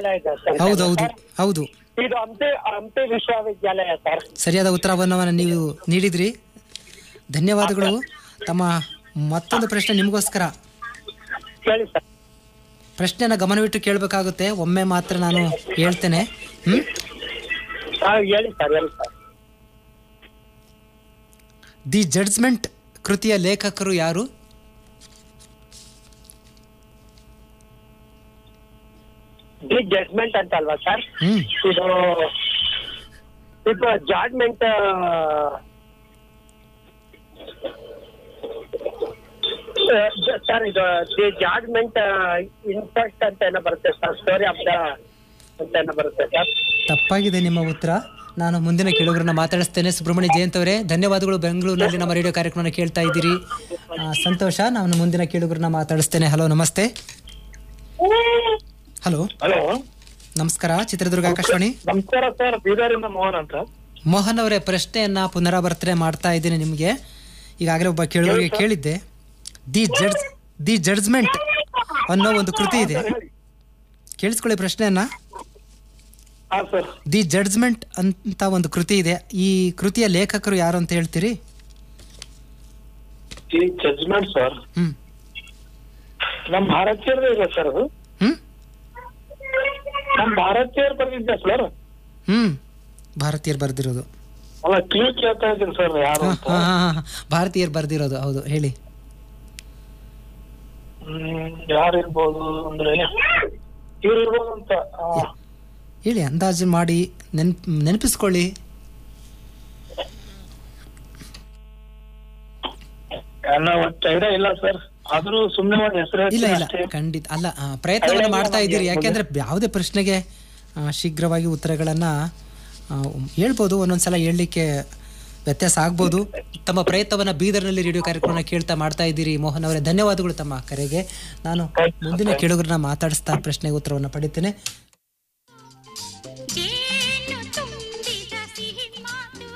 ವಿಶ್ವವಿದ್ಯಾಲಯ ಇದೆ ಸರ್ ಹೌದೌದು ಹೌದು ಇದು ಹಂಪಿ ಹಂಪಿ ವಿಶ್ವವಿದ್ಯಾಲಯ ಸರ್ ಸರಿಯಾದ ಉತ್ತರವನ್ನು ನೀವು ನೀಡಿದ್ರಿ ಧನ್ಯವಾದಗಳು ತಮ್ಮ ಮತ್ತೊಂದು ಪ್ರಶ್ನೆ ನಿಮಗೋಸ್ಕರ ಹೇಳಿ ಸರ್ ಪ್ರಶ್ನೆನ ಗಮನವಿಟ್ಟು ಕೇಳಬೇಕಾಗುತ್ತೆ ಒಮ್ಮೆ ಮಾತ್ರ ನಾನು ಹೇಳ್ತೇನೆ ಹ್ಮ್ ಹಾ ಹೇಳಿ ಸರ್ ಹೇಳಿ ಸರ್ ದಿ ಜಡ್ಜ್ಮೆಂಟ್ ಕೃತಿಯ ಲೇಖಕರು ಯಾರು ದಿ ಜಡ್ಜ್ಮೆಂಟ್ ಅಂತ ಅಲ್ವಾ ಸರ್ ಹ್ಮ್ ಇದು ಇದು ಜಾಡ್ಮೆಂಟ್ ಸರ್ ಇದು ದಿ ಜಾಡ್ಮೆಂಟ್ ಇನ್ಫೆಕ್ಟ್ ಅಂತ ಏನೋ ಬರುತ್ತೆ ಸರ್ ಸ್ಟೋರಿ ಆಫ್ ದ ಅಂತ ಏನೋ ಬರುತ್ತೆ ಸರ್ ತಪ್ಪಾಗಿದೆ ನಿಮ್ಮ ಉತ್ತರ ನಾನು ಮುಂದಿನ ಕೇಳುಗರನ್ನ ಮಾತಾಡಿಸ್ತೇನೆ ಸುಬ್ರಹ್ಮಣ್ಯ ಜಯಂತ್ ಅವರೇ ಧನ್ಯವಾದಗಳು ಬೆಂಗಳೂರಿನಲ್ಲಿ ನಮ್ಮ ರೇಡಿಯೋ ಕಾರ್ಯಕ್ರಮ ಕೇಳ್ತಾ ಇದ್ದೀರಿ ಆ, ಸಂತೋಷ ನಾನು ಮುಂದಿನ ಕೇಳುಗರನ್ನ ಮಾತಾಡಿಸ್ತೇನೆ ಹಲೋ ನಮಸ್ತೆ ಹಲೋ ಹಲೋ ನಮಸ್ಕಾರ ಚಿತ್ರದುರ್ಗ ಆಕಾಶವಾಣಿ ನಮಸ್ಕಾರ ಸರ್ ಬೀದರಿಂದ ಮೋಹನ್ ಅಂತ ಮೋಹನ್ ಅವರೇ ಪ್ರಶ್ನೆಯನ್ನ ಪುನರಾವರ್ತನೆ ಮಾಡ್ತಾ ಇದ್ದೀನಿ ನಿಮಗೆ ಈಗಾಗಲೇ ಒಬ್ಬ ಕೇಳುಗರಿಗೆ ಕೇಳಿದ್ದೆ ದಿ ಜಡ್ಜ್ ದಿ ಜಡ್ಜ್ಮೆಂಟ್ ಅನ್ನೋ ಒಂದು ಕೃತಿ ಇದೆ ಕೇಳಿಸ್ಕೊಳ್ಳಿ ಪ್ರಶ್ನೆಯನ್ನ ಹಾ ಸರ್ ದಿ ಜಡ್ಜ್ಮೆಂಟ್ ಅಂತ ಒಂದು ಕೃತಿ ಇದೆ ಈ ಕೃತಿಯ ಲೇಖಕರು ಯಾರು ಅಂತ ಹೇಳ್ತೀರಿ ಈ ಜಡ್ಜ್ಮೆಂಟ್ ಸರ್ ಹ್ಮ್ ನಮ್ ಭಾರತೀಯರೇ ಇದೆ ಸರ್ ಅದು ಹ್ಮ್ ನಮ್ ಭಾರತೀಯರು ಬರ್ದಿದ್ದೆ ಸರ್ ಹ್ಮ್ ಭಾರತೀಯರು ಬರ್ದಿರೋದು ಅಲ್ಲ ಕ್ಲೂ ಕೇಳ್ತಾ ಇದ್ದೀನಿ ಸರ್ ಯಾರು ಹಾ, ಅಂತ ಹಾ, ಹಾ, ಹಾ. ಭಾರತೀಯರು ಬರ್ದಿರೋದು ಹೌದು ಹೇಳಿ ಹ್ಮ್ ಯಾರು ಇರ್ಬೋದು ಅಂದ್ರೆ ಇವ್ರು ಇರ್ಬೋದು ಅಂತ ಆ, ಹೇಳಿ ಅಂದಾಜು ಮಾಡಿ ನೆನ್ಪ್ ನೆನಪಿಸ್ಕೊಳ್ಳಿ ಎಲ್ಲ ಒಟ್ಟು ಐಡಿಯಾ ಇಲ್ಲ ಸರ್ ಆದ್ರೂ ಸುಮ್ನೆ ಒಂದು ಹೆಸರು ಇಲ್ಲ ಹೇಳ್ತೀನಿ ಇಲ್ಲ ಅಷ್ಟೇ. ಖಂಡಿತ ಅಲ್ಲ ಆ, ಪ್ರಯತ್ನವನ್ನ ಮಾಡ್ತಾ ಇದ್ದೀರಿ ಯಾಕೆಂದ್ರೆ ಯಾವುದೇ ಪ್ರಶ್ನೆಗೆ ಆ, ಶೀಘ್ರವಾಗಿ ಉತ್ತರಗಳನ್ನ ಆ, ಹೇಳ್ಬೋದು ಒಂದೊಂದ್ಸಲ ಹೇಳಲಿಕ್ಕೆ ವ್ಯತ್ಯಾಸ ಆಗ್ಬೋದು ತಮ್ಮ ಪ್ರಯತ್ನವನ್ನ ಬೀದರ್ನಲ್ಲಿ ರೇಡಿಯೋ ಕಾರ್ಯಕ್ರಮ ಕೇಳ್ತಾ ಮಾಡ್ತಾ ಇದ್ದೀರಿ ಮೋಹನ್ ಅವರೇ ಧನ್ಯವಾದಗಳು ತಮ್ಮ ಕರೆಗೆ ನಾನು ಮುಂದಿನ ಕೇಳುಗರನ್ನ ಮಾತಾಡಿಸ್ತಾ ಪ್ರಶ್ನೆಗೆ ಉತ್ತರವನ್ನ ಪಡಿತೇನೆ ಜೇನು ತುಂಬಿದ ಸಿಹಿ ಮಾತು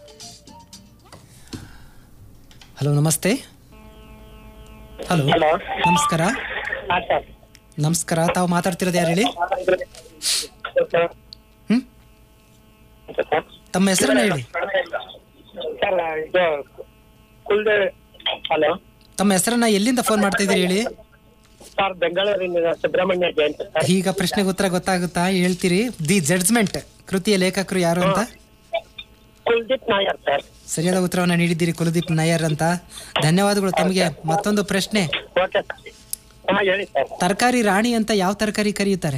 ಹಲೋ ನಮಸ್ತೆ ಹಲೋ ಹಲೋ ನಮಸ್ಕಾರ ಹಾ ಸರ್ ನಮಸ್ಕಾರ ತಾವು ಮಾತಾಡ್ತಿರೋದು ಯಾರು ಹೇಳಿ ಹ್ಮ್ ತಮ್ಮ ಹೆಸರನ್ನ ಹೇಳಿ ಸರ್ ಇದು ಕುಲ್ದೆ ಹಲೋ ತಮ್ಮ ಹೆಸರನ್ನ ಎಲ್ಲಿಂದ ಫೋನ್ ಮಾಡ್ತಾ ಇದ್ದೀರಿ ಹೇಳಿ ಸರ್ ಬೆಂಗಳೂರಿನ ಸುಬ್ರಹ್ಮಣ್ಯ ಜಯಂತ್ ಸರ್ ಈಗ ಪ್ರಶ್ನೆಗೆ ಉತ್ತರ ಗೊತ್ತಾಗುತ್ತಾ ಹೇಳ್ತೀರಿ ದಿ ಜಡ್ಜ್ಮೆಂಟ್ ಕೃತಿಯ ಲೇಖಕರು ಯಾರು ಅಂತ ಕುಲ್ದೀಪ್ ನಾಯರ್ ಸರ್ ಸರಿಯಾದ ಉತ್ತರವನ್ನ ನೀಡಿದ್ದೀರಿ ಕುಲದೀಪ್ ನಾಯರ್ ಅಂತ ಧನ್ಯವಾದಗಳು ತಮಗೆ ಮತ್ತೊಂದು ಪ್ರಶ್ನೆ ಓಕೆ ಸರ್ ಹಾ ಹೇಳಿ ಸರ್ ತರಕಾರಿ ರಾಣಿ ಅಂತ ಯಾವ ತರಕಾರಿ ಕರೆಯುತ್ತಾರೆ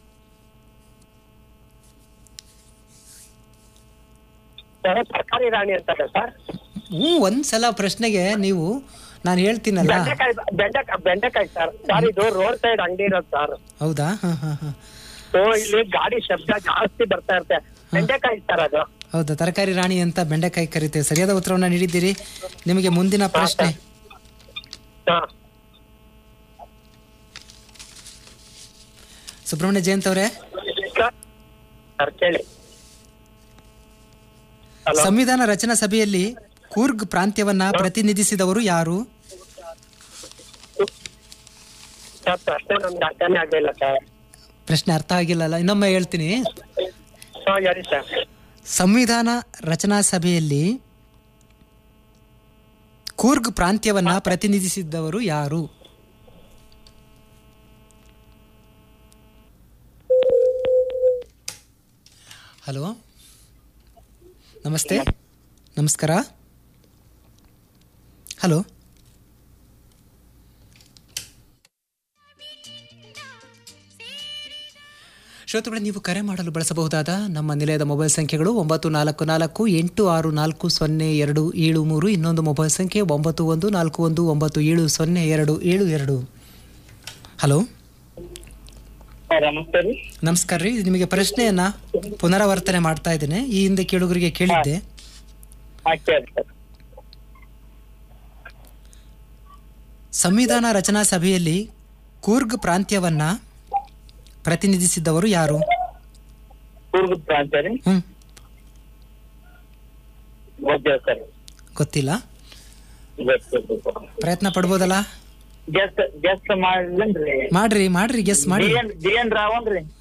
ಸರ್ ಸರ್ಕಾರಿ ರಾಣಿ ಅಂತಾರೆ ಸರ್ ಹ್ಞೂ ಒಂದ್ಸಲ ಪ್ರಶ್ನೆಗೆ ನೀವು ನಾನು ಹೇಳ್ತೀನಲ್ಲ ಬೆಂಡೆಕಾಯಿ ಬೆಂಡೆಕಾಯಿ ಬೆಂಡೆಕಾಯಿ ಸರ್ ಸರ್ ಇದು ರೋಡ್ ಸೈಡ್ ಅಂಗಡಿ ಇರೋದು ಸರ್ ಹೌದಾ ಹಾ ಹಾ ಹಾ ಸೊ ಇಲ್ಲಿ ಗಾಡಿ ಶಬ್ದ ಜಾಸ್ತಿ ಬರ್ತಾ ಇರುತ್ತೆ ಬೆಂಡೆಕಾಯಿ ಸರ್ ಅದು ಹೌದಾ ತರಕಾರಿ ರಾಣಿ ಅಂತ ಬೆಂಡೆಕಾಯಿ ಕರಿತೇವೆ ಸರಿಯಾದ ಉತ್ತರವನ್ನ ನೀಡಿದ್ದೀರಿ ನಿಮಗೆ ಮುಂದಿನ ಪ್ರಶ್ನೆ ಹಾ ಸುಬ್ರಹ್ಮಣ್ಯ ಜಯಂತ್ ಅವರೇ ಸರ್ ಕೇಳಿ ಹಲೋ ಸಂವಿಧಾನ ರಚನಾ ಸಭೆಯಲ್ಲಿ ಕೂರ್ಗ್ ಪ್ರಾಂತ್ಯವನ್ನ ಪ್ರತಿನಿಧಿಸಿದವರು ಯಾರು ಸರ್ ಪ್ರಶ್ನೆ ನಮ್ಗೆ ಅರ್ಥನೇ ಆಗ್ಲಿಲ್ಲ ಸರ್ ಪ್ರಶ್ನೆ ಅರ್ಥ ಆಗಿಲ್ಲಲ್ಲ ಇನ್ನೊಮ್ಮೆ ಹೇಳ್ತೀನಿ ಹಾ ಹೇಳಿ ಸರ್ ಸಂವಿಧಾನ ರಚನಾ ಸಭೆಯಲ್ಲಿ ಕೂರ್ಗ್ ಪ್ರಾಂತ್ಯವನ್ನ ಪ್ರತಿನಿಧಿಸಿದ್ದವರು ಯಾರು ಹಲೋ ನಮಸ್ತೆ ನಮಸ್ಕಾರ ಹಲೋ ಶ್ರೋತೃಗಳೇ ನೀವು ಕರೆ ಮಾಡಲು ಬಳಸಬಹುದಾದ ನಮ್ಮ ನಿಲಯದ ಮೊಬೈಲ್ ಸಂಖ್ಯೆಗಳು ಒಂಬತ್ತು ನಾಲ್ಕು ನಾಲ್ಕು ಎಂಟು ಆರು ನಾಲ್ಕು ಸೊನ್ನೆ ಎರಡು ಏಳು ಮೂರು ಇನ್ನೊಂದು ಮೊಬೈಲ್ ಸಂಖ್ಯೆ ಒಂಬತ್ತು ಒಂದು ನಾಲ್ಕು ಒಂದು ಒಂಬತ್ತು ಏಳು ಸೊನ್ನೆ ಎರಡು ಏಳು ಎರಡು ಹಲೋ ಸರ್ ನಮಸ್ತೆ ರೀ ನಮಸ್ಕಾರ ರೀ ನಿಮಗೆ ಪ್ರಶ್ನೆಯನ್ನ ಪುನರಾವರ್ತನೆ ಮಾಡ್ತಾ ಇದ್ದೇನೆ ಈ ಹಿಂದೆ ಕೇಳುಗರಿಗೆ ಕೇಳಿದ್ದೆ ಹಾ ಕೇಳಿ ಸರ್ ಸಂವಿಧಾನ ರಚನಾ ಸಭೆಯಲ್ಲಿ ಕೂರ್ಗ್ ಪ್ರಾಂತ್ಯವನ್ನ ಪ್ರತಿನಿಧಿಸಿದ್ದವರು ಯಾರು ಕೂರ್ಗ್ ಪ್ರಾಂತ ರೀ ಹ್ಮ್ ಓಕೆ ಸರ್ ಗೊತ್ತಿಲ್ಲ ಪ್ರಯತ್ನ ಪಡ್ಬೋದಲ್ಲ ಗೆಸ್ಟ್ ಗೆಸ್ಟ್ ಮಾಡ್ಲೇನ್ರಿ ಮಾಡ್ರಿ ಮಾಡ್ರಿ ಗೆಸ್ ಮಾಡಿ ಬಿ ಎನ್ ಬಿ ಎನ್ ರಾವನ್ ರೀ